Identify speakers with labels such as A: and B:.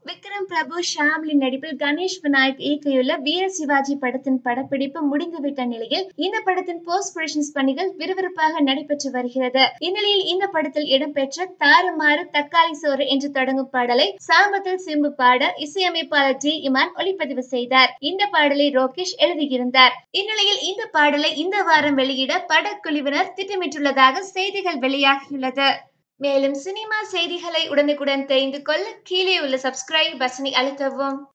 A: விக்ரம் பிரபு ஷாம்லின் நடிப்பில் கணேஷ் விநாயக் இயக்கியுள்ள வீர சிவாஜி படத்தின் படப்பிடிப்பு முடிந்துவிட்ட நிலையில் இந்த படத்தின் போஸ்ட் ப்ரொடக்ஷன்ஸ் பணிகள் விறுவிறுப்பாக நடைபெற்று வருகிறது இந்நிலையில் இந்த படத்தில் இடம்பெற்ற தாறுமாறு தக்காளி சோறு என்று தொடங்கும் பாடலை சாம்பத்தில் சிம்பு பாட இசையமைப்பாளர் டி இமான் ஒளிப்பதிவு செய்தார் இந்த பாடலை ரோகேஷ் எழுதியிருந்தார் இந்நிலையில் இந்த பாடலை இந்த வாரம் வெளியிட படக்குழுவினர் திட்டமிட்டுள்ளதாக செய்திகள் வெளியாகியுள்ளது மேலும் சினிமா செய்திகளை உடனுக்குடன் தெரிந்து கொள்ள கீழே உள்ள சப்ஸ்கிரைப் பட்டனை அழுத்தவும்